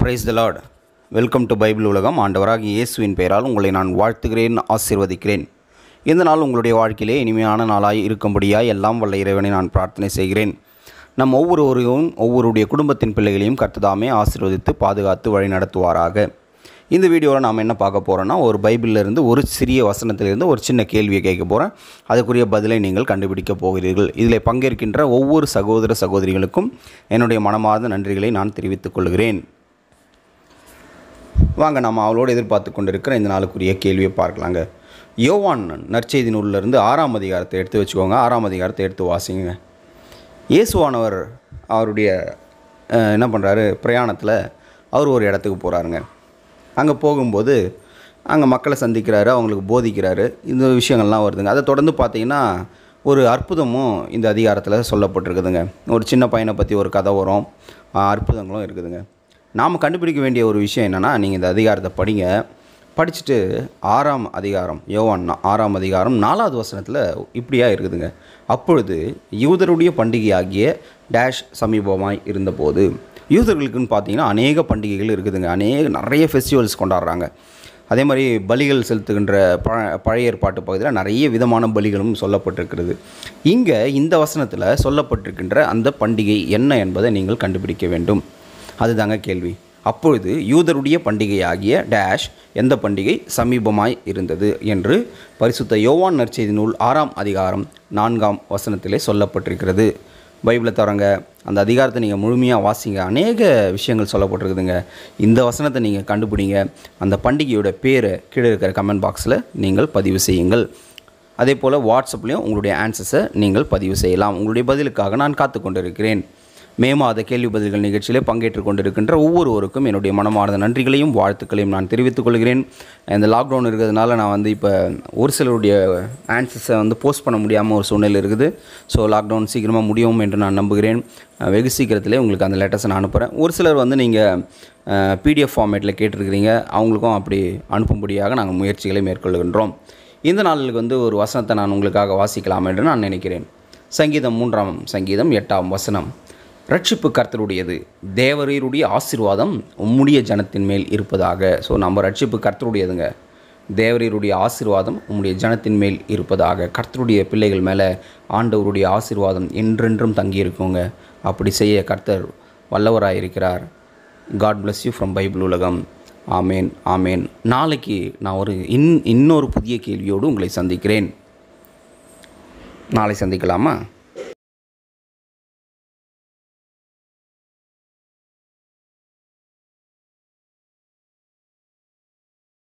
price the lord welcome to Bible உலகம் ஆண்டவராகிய இயேசுவின் பெயரால் உங்களை நான் வாழ்த்துகிறேன் ஆசீர்வதிக்கிறேன் இந்த நாள் உங்களுடைய வாழ்க்கையிலே இனிமையான நாளாய் இருக்கும்படியாய் எல்லாம் வல்ல இறைவனை நான் பிரார்த்தனை செய்கிறேன் நம் ஒவ்வொருவரையும் ஒவ்வொருடைய குடும்பத்தின் பிள்ளைகளையும் கர்த்ததாமே ஆசீர்வதித்து பாதுகாத்து வழி நடத்துவாராக இந்த வீடியோவில் நாம் என்ன பார்க்க போகிறோன்னா ஒரு பைபிளில் இருந்து ஒரு சிறிய வசனத்திலிருந்து ஒரு சின்ன கேள்வியை கேட்க போகிறேன் அதுக்குரிய பதிலை நீங்கள் கண்டுபிடிக்க போகிறீர்கள் இதில் பங்கேற்கின்ற ஒவ்வொரு சகோதர சகோதரிகளுக்கும் என்னுடைய மனமார்ந்த நன்றிகளை நான் தெரிவித்துக் கொள்கிறேன் வாங்க நம்ம அவளோடு எதிர்பார்த்து கொண்டிருக்கிற இந்த நாளுக்குரிய கேள்வியை பார்க்கலாங்க யோவான் நற்செய்தி நூலிலிருந்து ஆறாம் அதிகாரத்தை எடுத்து வச்சுக்கோங்க ஆறாம் அதிகாரத்தை எடுத்து வாசிங்க இயேசுவானவர் அவருடைய அஹ், என்ன பண்ணுறாரு பிரயாணத்தில் அவர் ஒரு இடத்துக்கு போகிறாருங்க அங்கே போகும்போது அங்கே மக்களை சந்திக்கிறாரு அவங்களுக்கு போதிக்கிறாரு இந்த விஷயங்கள்லாம் வருதுங்க அதை தொடர்ந்து பார்த்தீங்கன்னா ஒரு அற்புதமும் இந்த அதிகாரத்தில் சொல்லப்பட்டிருக்குதுங்க ஒரு சின்ன பையனை பற்றி ஒரு கதை வரும் ஆஹ், அற்புதங்களும் இருக்குதுங்க நாம் கண்டுபிடிக்க வேண்டிய ஒரு விஷயம் என்னென்னா நீங்கள் இந்த அதிகாரத்தை படிங்க படிச்சுட்டு ஆறாம் அதிகாரம் யோவான் நா- ஆறாம் அதிகாரம் நாலாவது வசனத்தில் இப்படியா இருக்குதுங்க அப்பொழுது யூதருடைய பண்டிகையாகிய டேஷ் சமீபமாய் இருந்தபோது யூதர்களுக்குன்னு பார்த்தீங்கன்னா அநேக பண்டிகைகள் இருக்குதுங்க அநேக நிறைய ஃபெஸ்டிவல்ஸ் கொண்டாடுறாங்க அதே மாதிரி பலிகள் செலுத்துகின்ற பழ பழைய ஏற்பாட்டு பகுதியில் நிறைய விதமான பலிகளும் சொல்லப்பட்டிருக்கிறது இங்கே இந்த வசனத்தில் சொல்லப்பட்டிருக்கின்ற அந்த பண்டிகை என்ன என்பதை நீங்கள் கண்டுபிடிக்க வேண்டும் அதுதாங்க கேள்வி அப்பொழுது யூதருடைய பண்டிகையாகிய டேஷ் எந்த பண்டிகை சமீபமாய் இருந்தது என்று பரிசுத்த யோவான் நற்செய்தி நூல் ஆறாம் அதிகாரம் நான்காம் வசனத்திலே சொல்லப்பட்டிருக்கிறது பைபிளை தரங்க அந்த அதிகாரத்தை நீங்கள் முழுமையாக வாசிங்க அநேக விஷயங்கள் சொல்லப்பட்டிருக்குதுங்க இந்த வசனத்தை நீங்கள் கண்டுபிடிங்க அந்த பண்டிகையோட பேரை கீழே இருக்கிற கமெண்ட் பாக்ஸில் நீங்கள் பதிவு செய்யுங்கள் அதே போல் வாட்ஸ்அப்லேயும் உங்களுடைய ஆன்சர்ஸை நீங்கள் பதிவு செய்யலாம் உங்களுடைய பதிலுக்காக நான் காத்து கொண்டிருக்கிறேன் மே மாத கேள்வி பதில்கள் நிகழ்ச்சியிலே பங்கேற்று கொண்டிருக்கின்ற ஒவ்வொருவருக்கும் என்னுடைய மனமார்ந்த நன்றிகளையும் வாழ்த்துக்களையும் நான் தெரிவித்துக் கொள்கிறேன் இந்த லாக்டவுன் இருக்கிறதுனால நான் வந்து இப்போ ஒரு சிலருடைய ஆன்சர்ஸை வந்து போஸ்ட் பண்ண முடியாமல் ஒரு சூழ்நிலை இருக்குது ஸோ லாக்டவுன் சீக்கிரமாக முடியும் என்று நான் நம்புகிறேன் அஹ் வெகு சீக்கிரத்திலே உங்களுக்கு அந்த லெட்டர்ஸை நான் அனுப்புகிறேன் ஒரு சிலர் வந்து நீங்கள் பிடிஎஃப் ஃபார்மேட்டில் கேட்டிருக்கிறீங்க அவங்களுக்கும் அப்படி அனுப்பும்படியாக நாங்கள் முயற்சிகளை மேற்கொள்கின்றோம் இந்த நாளுக்கு வந்து ஒரு வசனத்தை நான் உங்களுக்காக வாசிக்கலாம் என்று நான் நினைக்கிறேன் சங்கீதம் மூன்றாம் சங்கீதம் எட்டாம் வசனம் ரட்சிப்பு கர்த்தருடையது தேவரீருடைய ஆசீர்வாதம் உம்முடைய ஜனத்தின் மேல் இருப்பதாக ஸோ நம்ம ரட்சிப்பு கர்த்தருடையதுங்க தேவரீருடைய ஆசீர்வாதம் உம்முடைய ஜனத்தின் மேல் இருப்பதாக கர்த்தருடைய பிள்ளைகள் மேலே ஆண்டவருடைய ஆசீர்வாதம் என்றென்றும் தங்கியிருக்குங்க அப்படி செய்ய கர்த்தர் வல்லவராக இருக்கிறார் God bless you from Bible உலகம் ஆமேன் ஆமேன் நாளைக்கு நான் ஒரு இன் இன்னொரு புதிய கேள்வியோடு உங்களை சந்திக்கிறேன் நாளை சந்திக்கலாமா